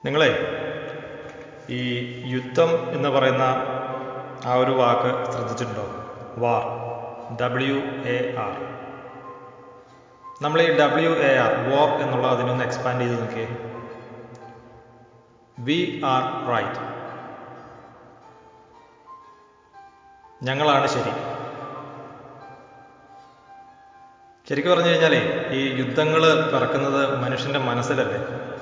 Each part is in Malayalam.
നിങ്ങളെ ഈ യുദ്ധം എന്ന് പറയുന്ന ആ ഒരു വാക്ക് ശ്രദ്ധിച്ചിട്ടുണ്ടോ വാർ ഡബ്ല്യു എ ആർ നമ്മൾ ഈ ഡബ്ല്യു എ ആർ വാർ എന്നുള്ള അതിനൊന്ന് എക്സ്പാൻഡ് ചെയ്ത് നോക്കിയേ വി ആർ റൈറ്റ് ഞങ്ങളാണ് ശരി ശരിക്കും പറഞ്ഞു കഴിഞ്ഞാലേ ഈ യുദ്ധങ്ങൾ പിറക്കുന്നത് മനുഷ്യന്റെ മനസ്സിലല്ലേ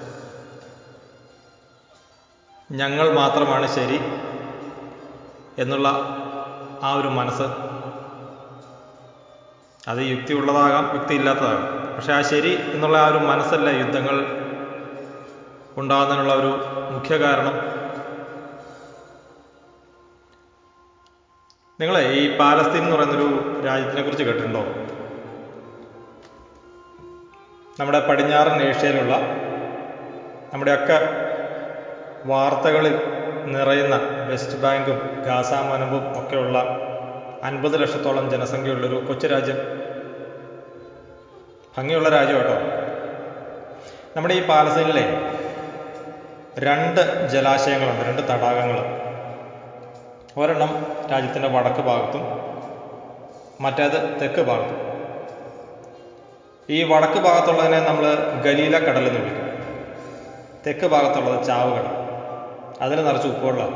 ഞങ്ങൾ മാത്രമാണ് ശരി എന്നുള്ള ആ ഒരു മനസ്സ് അത് യുക്തിയുള്ളതാകാം യുക്തി ഇല്ലാത്തതാകാം പക്ഷെ ആ ശരി എന്നുള്ള ആ ഒരു മനസ്സല്ല യുദ്ധങ്ങൾ ഉണ്ടാകുന്നതിനുള്ള ഒരു മുഖ്യ കാരണം നിങ്ങളെ ഈ പാലസ്തീൻ എന്ന് പറയുന്നൊരു രാജ്യത്തിനെ കുറിച്ച് കേട്ടിട്ടുണ്ടോ നമ്മുടെ പടിഞ്ഞാറൻ ഏഷ്യയിലുള്ള നമ്മുടെയൊക്കെ വാർത്തകളിൽ നിറയുന്ന വെസ്റ്റ് ബാങ്കും ഗാസാമനവും ഒക്കെയുള്ള അൻപത് ലക്ഷത്തോളം ജനസംഖ്യയുള്ളൊരു കൊച്ചു രാജ്യം ഭംഗിയുള്ള രാജ്യം കേട്ടോ നമ്മുടെ ഈ പാലസ്തീനിലെ രണ്ട് ജലാശയങ്ങളുണ്ട് രണ്ട് തടാകങ്ങൾ ഒരെണ്ണം രാജ്യത്തിൻ്റെ വടക്ക് ഭാഗത്തും മറ്റേത് തെക്ക് ഭാഗത്തും ഈ വടക്ക് ഭാഗത്തുള്ളതിനെ നമ്മൾ ഗലീല കടൽ എന്ന് വിളിക്കും തെക്ക് ഭാഗത്തുള്ളത് ചാവ് കടൽ അതിൽ നിറച്ച് ഉപ്പുവെള്ളം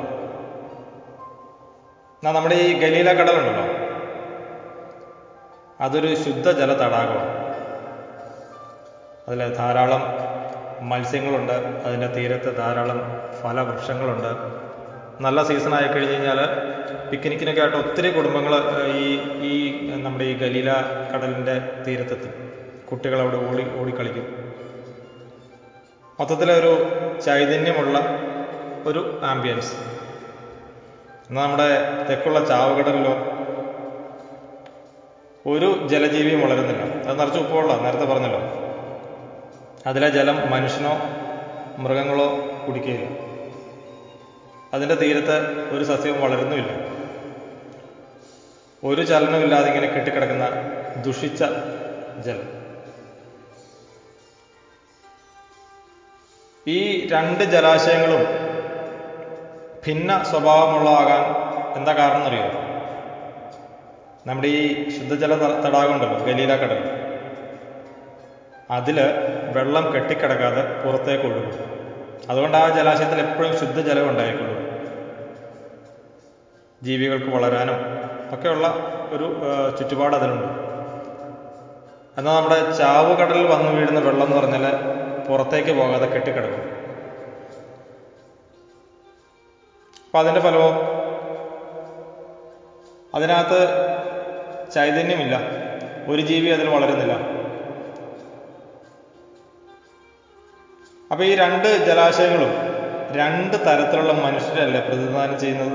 എന്നാൽ നമ്മുടെ ഈ ഗലീല കടലുണ്ടല്ലോ അതൊരു ശുദ്ധജല തടാകമാണ് അതിൽ ധാരാളം മത്സ്യങ്ങളുണ്ട് അതിൻ്റെ തീരത്ത് ധാരാളം ഫലവൃക്ഷങ്ങളുണ്ട് നല്ല സീസൺ ആയി കഴിഞ്ഞ് കഴിഞ്ഞാൽ പിക്നിക്കിനൊക്കെ ആയിട്ട് ഒത്തിരി കുടുംബങ്ങൾ ഈ ഈ നമ്മുടെ ഈ ഗലീല കടലിൻ്റെ തീരത്തെത്തും കുട്ടികൾ അവിടെ ഓടി ഓടിക്കളിക്കും മൊത്തത്തിലൊരു ചൈതന്യമുള്ള ഒരു ആംബിയൻസ് എന്നാൽ നമ്മുടെ തെക്കുള്ള ചാവുകടലിലോ ഒരു ജലജീവിയും വളരുന്നില്ല അത് നിറച്ച് ഉപ്പുള്ള നേരത്തെ പറഞ്ഞല്ലോ അതിലെ ജലം മനുഷ്യനോ മൃഗങ്ങളോ കുടിക്കുകയില്ല അതിൻ്റെ തീരത്ത് ഒരു സസ്യവും വളരുന്നുമില്ല ഒരു ചലനമില്ലാതെ ഇങ്ങനെ കെട്ടിക്കിടക്കുന്ന ദുഷിച്ച ജലം ഈ രണ്ട് ജലാശയങ്ങളും ഭിന്ന സ്വഭാവമുള്ളതാകാൻ എന്താ കാരണം എന്നറിയോ നമ്മുടെ ഈ ശുദ്ധജല തടാകം ഉണ്ടല്ലോ ഗലീല കടൽ അതിൽ വെള്ളം കെട്ടിക്കിടക്കാതെ പുറത്തേക്ക് ഒഴുകും അതുകൊണ്ട് ആ ജലാശയത്തിൽ എപ്പോഴും ശുദ്ധജലം ഉണ്ടായിരിക്കുള്ളൂ ജീവികൾക്ക് വളരാനും ഒക്കെയുള്ള ഒരു ചുറ്റുപാട് അതിനുണ്ട് എന്നാൽ നമ്മുടെ ചാവ് കടലിൽ വന്നു വീഴുന്ന വെള്ളം എന്ന് പറഞ്ഞാൽ പുറത്തേക്ക് പോകാതെ കെട്ടിക്കിടക്കും അപ്പം അതിൻ്റെ ഫലമോ അതിനകത്ത് ചൈതന്യമില്ല ഒരു ജീവി അതിൽ വളരുന്നില്ല അപ്പൊ ഈ രണ്ട് ജലാശയങ്ങളും രണ്ട് തരത്തിലുള്ള മനുഷ്യരല്ലേ പ്രതിദാനം ചെയ്യുന്നത്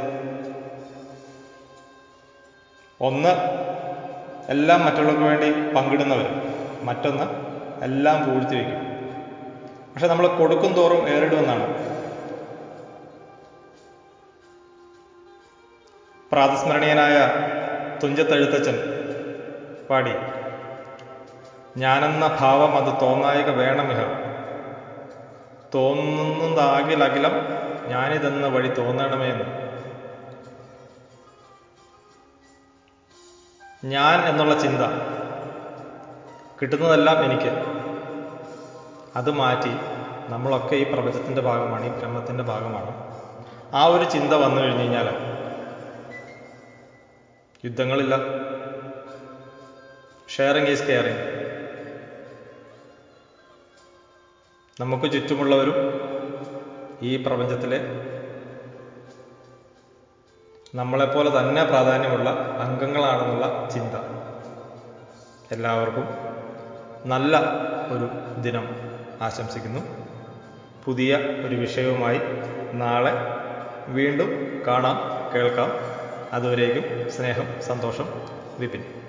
ഒന്ന് എല്ലാം മറ്റുള്ളവർക്ക് വേണ്ടി പങ്കിടുന്നവർ മറ്റൊന്ന് എല്ലാം പൂഴ്ത്തി വയ്ക്കും പക്ഷെ നമ്മൾ കൊടുക്കും തോറും ഏറിടുമെന്നാണ് പ്രാതസ്മരണീയനായ തുഞ്ചത്തെഴുത്തച്ഛൻ പാടി ഞാനെന്ന ഭാവം അത് തോന്നായിക വേണമിഹ തോന്നുന്നതാകിലകിലം ഞാനിതെന്ന വഴി തോന്നണമേ എന്ന് ഞാൻ എന്നുള്ള ചിന്ത കിട്ടുന്നതെല്ലാം എനിക്ക് അത് മാറ്റി നമ്മളൊക്കെ ഈ പ്രപഞ്ചത്തിൻ്റെ ഭാഗമാണ് ഈ ബ്രഹ്മത്തിൻ്റെ ഭാഗമാണ് ആ ഒരു ചിന്ത വന്നു കഴിഞ്ഞു കഴിഞ്ഞാൽ യുദ്ധങ്ങളില്ല ഷെയറിങ് ഈസ് കെയറിങ് നമുക്ക് ചുറ്റുമുള്ളവരും ഈ പ്രപഞ്ചത്തിലെ നമ്മളെപ്പോലെ തന്നെ പ്രാധാന്യമുള്ള അംഗങ്ങളാണെന്നുള്ള ചിന്ത എല്ലാവർക്കും നല്ല ഒരു ദിനം ആശംസിക്കുന്നു പുതിയ ഒരു വിഷയവുമായി നാളെ വീണ്ടും കാണാം കേൾക്കാം അതുവരേക്കും സ്നേഹം സന്തോഷം വിപിൻ